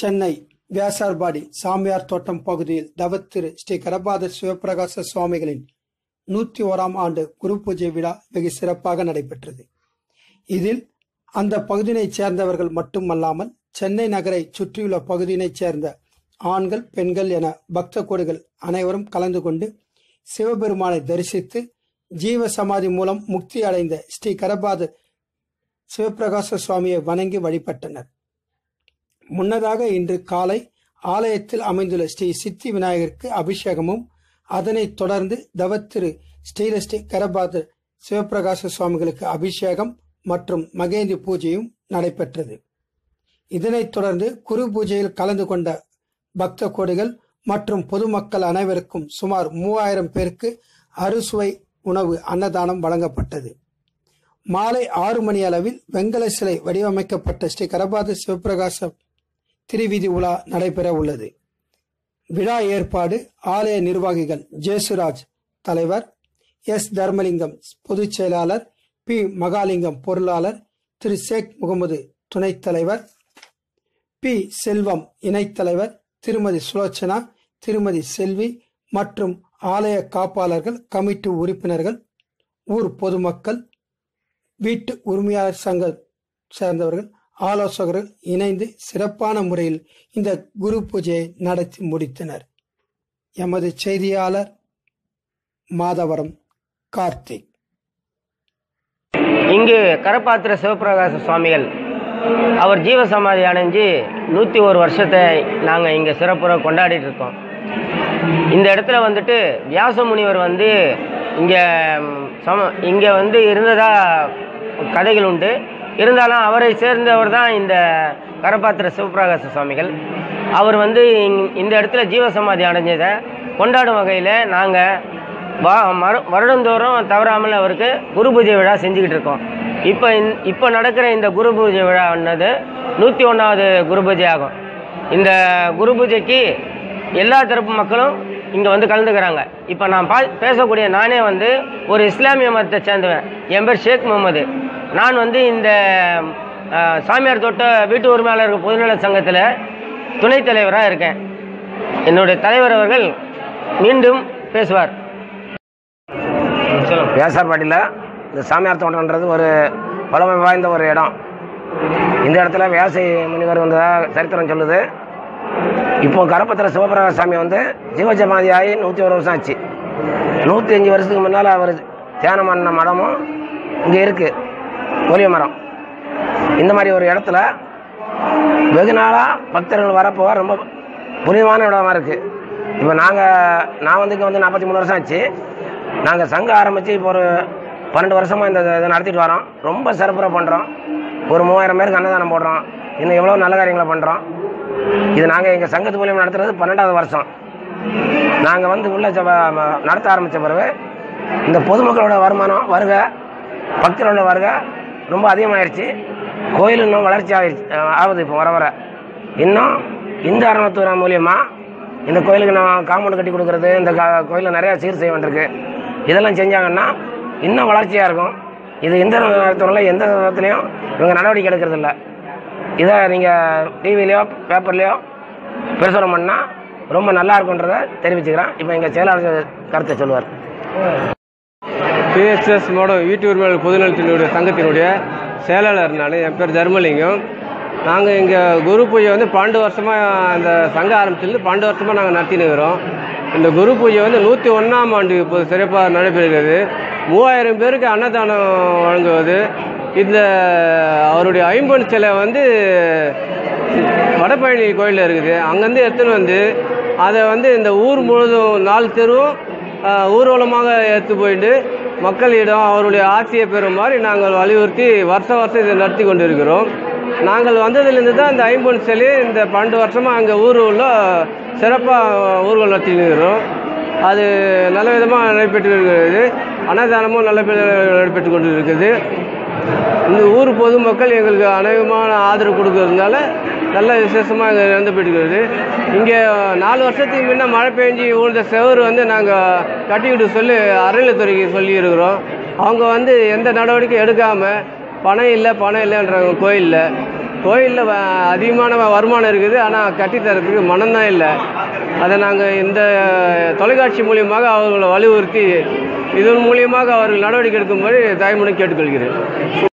சென்னை வியாசார்பாடி சாமியார் தோட்டம் பகுதியில் தவத்திரு ஸ்ரீ கரபாத சிவபிரகாச சுவாமிகளின் நூத்தி ஓராம் ஆண்டு குரு பூஜை விழா வெகு சிறப்பாக நடைபெற்றது இதில் அந்த பகுதியினைச் சேர்ந்தவர்கள் மட்டுமல்லாமல் சென்னை நகரை சுற்றியுள்ள பகுதியினைச் சேர்ந்த ஆண்கள் பெண்கள் என பக்த கோடிகள் அனைவரும் கலந்து கொண்டு சிவபெருமானை தரிசித்து ஜீவ சமாதி மூலம் முக்தி அடைந்த ஸ்ரீ கரபாத சிவபிரகாச சுவாமியை வணங்கி வழிபட்டனர் முன்னதாக இன்று காலை ஆலயத்தில் அமைந்துள்ள ஸ்ரீ சித்தி விநாயகருக்கு அபிஷேகமும் அதனைத் தொடர்ந்து தவத்திரு ஸ்ரீலஸ்ரீ கரபாத சிவபிரகாச சுவாமிகளுக்கு அபிஷேகம் மற்றும் மகேந்தி பூஜையும் நடைபெற்றது இதனைத் தொடர்ந்து குரு பூஜையில் கலந்து கொண்ட பக்த கோடிகள் மற்றும் பொதுமக்கள் அனைவருக்கும் சுமார் மூவாயிரம் பேருக்கு அறுசுவை உணவு அன்னதானம் வழங்கப்பட்டது மாலை ஆறு மணி அளவில் வெங்கல சிலை வடிவமைக்கப்பட்ட ஸ்ரீ கரபாத சிவபிரகாச திருவீதி உலா நடைபெற உள்ளது விழா ஏற்பாடு ஆலய நிர்வாகிகள் ஜேசுராஜ் தலைவர் எஸ் தர்மலிங்கம் பொதுச் செயலாளர் பி மகாலிங்கம் பொருளாளர் திரு ஷேக் முகமது துணைத் தலைவர் பி செல்வம் இணைத் தலைவர் திருமதி சுலோச்சனா திருமதி செல்வி மற்றும் ஆலய காப்பாளர்கள் கமிட்டி உறுப்பினர்கள் ஊர் பொதுமக்கள் வீட்டு உரிமையாளர் சங்க சேர்ந்தவர்கள் ஆலோசகர்கள் இணைந்து சிறப்பான முறையில் இந்த குரு பூஜையை நடத்தி முடித்தனர் எமது செய்தியாளர் மாதவரம் கார்த்திக் இங்கு கரப்பாத்திர சிவபிரகாச சுவாமிகள் அவர் ஜீவ சமாதி அடைஞ்சு நூற்றி ஒரு வருஷத்தை நாங்கள் இங்கே சிறப்புற கொண்டாடிட்டு இருக்கோம் இந்த இடத்துல வந்துட்டு வியாச முனிவர் வந்து இங்கே சம இங்கே வந்து இருந்ததா கதைகள் உண்டு இருந்தாலும் அவரை சேர்ந்தவர் தான் இந்த கரப்பாத்திர சிவபிரகாச சுவாமிகள் அவர் வந்து இங்- இந்த இடத்துல ஜீவ சமாதி அடைஞ்சதை கொண்டாடும் வகையில் நாங்கள் வா மறு வருடந்தோறும் தவறாமல் அவருக்கு குரு பூஜை விழா செஞ்சுக்கிட்டு இருக்கோம் இப்போ இந்- இப்போ நடக்கிற இந்த குரு பூஜை விழான்னது நூற்றி ஒன்றாவது குரு பூஜை ஆகும் இந்த குரு பூஜைக்கு எல்லா தரப்பு மக்களும் இங்கே வந்து கலந்துக்கிறாங்க இப்போ நான் பா பேசக்கூடிய நானே வந்து ஒரு இஸ்லாமிய மதத்தை சேர்ந்தவன் என் பேர் ஷேக் முகமது நான் வந்து இந்த அஹ், சாமியார் தோட்ட வீட்டு உரிமையாளர்கள் பொதுநல சங்கத்தில் துணைத் தலைவராக இருக்கேன் என்னுடைய தலைவர் அவர்கள் மீண்டும் பேசுவார் சொல்லுங்க வியாசார்பாடியில் இந்த சாமியார் தோட்டம்ன்றது ஒரு பழமை வாய்ந்த ஒரு இடம் இந்த இடத்துல வியாசி முனிவர் வந்ததாக சரித்திரம் சொல்லுது இப்போ கரப்பத்திர சிவபிரகாச சாமி வந்து ஜீவஜமாதி ஆகி நூற்றி ஒரு வருஷம் ஆச்சு நூற்றி அஞ்சு வருஷத்துக்கு முன்னால் அவர் தியானம் பண்ண மடமும் இங்கே இருக்குது ஒலிய மரம் இந்த மாதிரி ஒரு இடத்துல வெகு நாளாக பக்தர்கள் வரப்போ ரொம்ப புனிதமான இடமா இருக்குது இப்போ நாங்கள் நான் வந்து இங்கே வந்து நாற்பத்தி மூணு வருஷம் ஆச்சு நாங்கள் சங்கம் ஆரம்பித்து இப்போ ஒரு பன்னெண்டு வருஷமாக இந்த இதை நடத்திட்டு வரோம் ரொம்ப சிறப்பாக பண்ணுறோம் ஒரு மூவாயிரம் பேருக்கு அன்னதானம் போடுறோம் இன்னும் எவ்வளோ நல்ல காரியங்களை பண்ணுறோம் இது நாங்கள் எங்கள் சங்கத்து மூலியம் நடத்துறது பன்னெண்டாவது வருஷம் நாங்கள் வந்து உள்ள ஜப- ம- நடத்த ஆரம்பித்த பிறகு இந்த பொதுமக்களோட வருமானம் வருகை பக்தர்களோட வருகை ரொம்ப அதிகமாயிருச்சு கோயில் இன்னும் வளர்ச்சி ஆகிருச்சு ஆகுது இப்போ வர வர இன்னும் இந்த அறநூத்தூரம் மூலியமாக இந்த கோயிலுக்கு நான் காம்பவுண்ட் கட்டி கொடுக்குறது இந்த கோயிலில் நிறையா சீர் செய்ய வேண்டியிருக்கு இதெல்லாம் செஞ்சாங்கன்னா இன்னும் வளர்ச்சியாக இருக்கும் இது எந்த நேரத்தில் எந்த விதத்துலையும் இவங்க நடவடிக்கை எடுக்கிறது இல்லை இதை நீங்கள் டிவிலையோ பேப்பர்லேயோ பிரசுரம் பண்ணால் ரொம்ப நல்லா இருக்குன்றதை தெரிவிச்சுக்கிறேன் இப்போ எங்கள் செயலாளர் கருத்தை சொல்லுவார் பிஎஸ்எஸ் மோடம் வீட்டு உரிமையாளர் பொதுநலத்தினுடைய சங்கத்தினுடைய செயலாளர் நான் என் பேர் தர்மலிங்கம் நாங்கள் இங்கே குரு பூஜை வந்து பன்னெண்டு வருஷமாக அந்த சங்கம் ஆரம்பிச்சிருந்து பன்னெண்டு வருஷமாக நாங்கள் நடத்தின்னு இருக்கிறோம் இந்த குரு பூஜை வந்து நூற்றி ஒன்றாம் ஆண்டு இப்போ சிறப்பாக நடைபெறுகிறது மூவாயிரம் பேருக்கு அன்னதானம் வழங்குவது இந்த அவருடைய ஐம்பொன் சிலை வந்து வடபழனி கோயிலில் இருக்குது அங்கேருந்து எடுத்துன்னு வந்து அதை வந்து இந்த ஊர் முழுதும் நாலு தெருவும் ஆஹ், ஊர்வலமாக எடுத்து போயிட்டு மக்களிடம் அவருடைய ஆசையை பெறும் மாதிரி நாங்கள் வலியுறுத்தி வருஷ வருஷம் இதை நடத்தி கொண்டிருக்கிறோம் நாங்கள் வந்ததுலேருந்து தான் இந்த ஐம்பொன் சிலை இந்த பன்னெண்டு வருஷமாக அங்கே ஊரில் சிறப்பாக ஊர்வலம் நடத்தின்னு இருக்கிறோம் அது நல்ல விதமாக நடைபெற்று இருக்கிறது அன்னதானமும் நல்ல விதமாக நடைபெற்று கொண்டு இருக்குது இந்த ஊர் பொதுமக்கள் எங்களுக்கு அநேகமான ஆதரவு கொடுக்கறதுனால நல்ல விசேஷமாக இங்கே நடந்துபட்டுருக்கிறது இங்கே நாலு வருஷத்துக்கு முன்ன மழை பெஞ்சு விழுந்த செவரு வந்து நாங்கள் கட்டிக்கிட்டு சொல்லி அறநிலைத்துறைக்கு சொல்லி இருக்கிறோம் அவங்க வந்து எந்த நடவடிக்கையும் எடுக்காமல் பணம் இல்லை பணம் இல்லைன்றாங்க கோயிலில் கோயிலில் அதிகமான வ- வருமானம் இருக்குது ஆனால் கட்டித்தரத்துக்கு மனம்தான் இல்லை அதை நாங்கள் இந்த தொலைக்காட்சி மூலியமாக அவர்களை வலியுறுத்தி இதன் மூலியமாக அவர்கள் நடவடிக்கை எடுக்கும்படி தாய்மொழி கேட்டுக்கொள்கிறேன்